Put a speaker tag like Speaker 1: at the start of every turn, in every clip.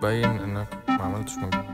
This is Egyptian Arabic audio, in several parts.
Speaker 1: باين انك ما عملتش مجهود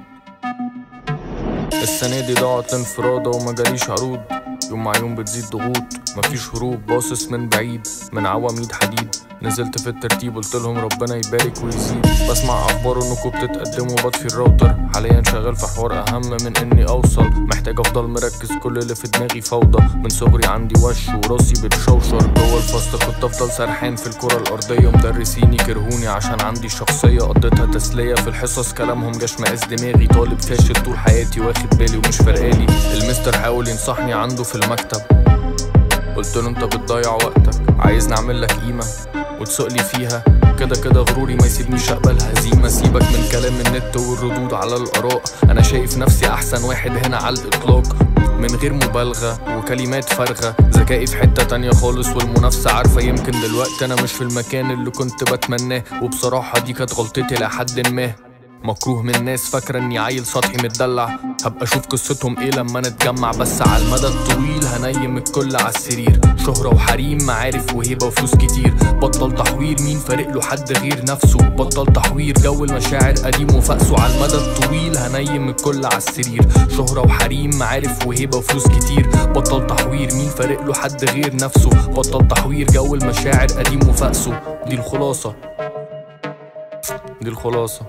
Speaker 1: السنة دي ضاعت انفرادة وما جاليش عروض يوم مع يوم بتزيد ضغوط مفيش هروب باصص من بعيد من عواميد حديد نزلت في الترتيب قلت لهم ربنا يبارك ويزيد بسمع اخبار انكم بتتقدموا بطفي الراوتر حاليا شغال في حوار اهم من اني اوصل محتاج افضل مركز كل اللي في دماغي فوضى من صغري عندي وش وراسي بتشوشر جوه الفصل كنت افضل سرحان في الكرة الارضية مدرسيني كرهوني عشان عندي شخصية قضيتها تسلية في الحصص كلامهم جاش مقاس دماغي طالب فاشل طول حياتي واخد بالي ومش فارقالي المستر حاول ينصحني عنده في المكتب قلت له انت بتضيع وقتك عايز نعمل لك قيمة وتسوقلي فيها كده كده غروري ما يسيبنيش اقبل هزيمة سيبك من كلام النت والردود على الاراء انا شايف نفسي احسن واحد هنا على الاطلاق من غير مبالغة وكلمات فارغة ذكائي في حتة تانية خالص والمنافسة عارفة يمكن دلوقتي انا مش في المكان اللي كنت بتمناه وبصراحة دي كانت غلطتي لحد ما مكروه من ناس فاكرة اني عيل سطحي متدلع هبقى اشوف قصتهم ايه لما نتجمع بس على المدى الطويل هنيم الكل على السرير شهرة وحريم معارف وهيبة وفلوس كتير بطل تحوير مين فارق له حد غير نفسه بطل تحوير جو المشاعر قديم وفقسه على المدى الطويل هنيم الكل على السرير شهرة وحريم معارف وهيبة وفلوس كتير بطل تحوير مين فارق له حد غير نفسه بطل تحوير جو المشاعر قديم وفقسه دي الخلاصة دي الخلاصة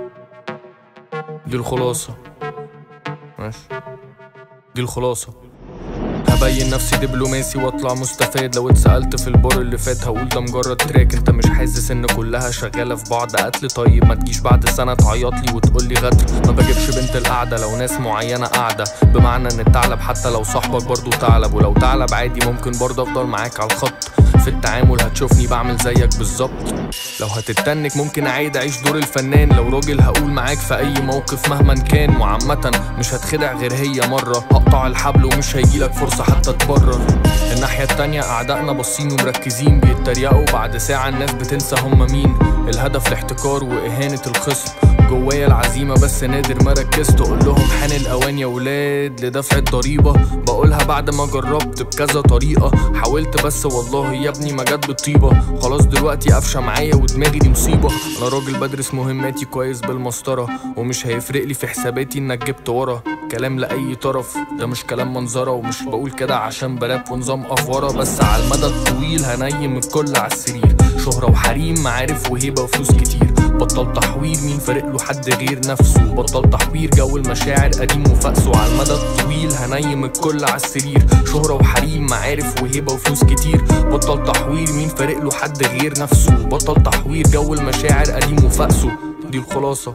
Speaker 1: دي الخلاصة ماشي دي الخلاصة هبين نفسي دبلوماسي واطلع مستفاد لو اتسألت في البار اللي فات هقول ده مجرد تراك انت مش حاسس ان كلها شغالة في بعض قتل طيب ما تجيش بعد سنة تعيطلي وتقولي غدر ما بجيبش بنت القعدة لو ناس معينة قاعدة بمعنى ان الثعلب حتى لو صاحبك برضو ثعلب ولو ثعلب عادي ممكن برضه افضل معاك على الخط في التعامل هتشوفني بعمل زيك بالظبط لو هتتنك ممكن اعيد اعيش دور الفنان لو راجل هقول معاك في اي موقف مهما كان وعامة مش هتخدع غير هي مرة هقطع الحبل ومش هيجيلك فرصة حتى تبرر الناحية التانية اعدائنا باصين ومركزين بيتريقوا بعد ساعة الناس بتنسى هما مين الهدف الاحتكار واهانة الخصم جوايا العزيمة بس نادر ما ركزت اقول لهم حان الاوان يا ولاد لدفع الضريبة بقولها بعد ما جربت بكذا طريقة حاولت بس والله يا ابني ما جت بالطيبة خلاص دلوقتي قفشة معايا ودماغي دي مصيبة انا راجل بدرس مهماتي كويس بالمسطرة ومش هيفرق لي في حساباتي انك جبت ورا كلام لأي طرف ده مش كلام منظرة ومش بقول كده عشان براب ونظام أفورة بس على المدى الطويل هنيم الكل على السرير شهرة وحريم معارف وهيبة وفلوس كتير بطل تحوير مين فارق له حد غير نفسه بطل تحوير جو المشاعر قديم وفقسه على المدى الطويل هنيم الكل على السرير شهرة وحريم معارف وهيبة وفلوس كتير بطل تحوير مين فارق له حد غير نفسه بطل تحوير جو المشاعر قديم وفقسه دي الخلاصة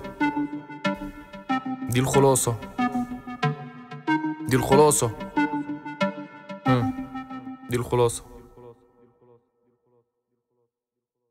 Speaker 1: دي الخلاصة دي الخلاصة مم. دي الخلاصة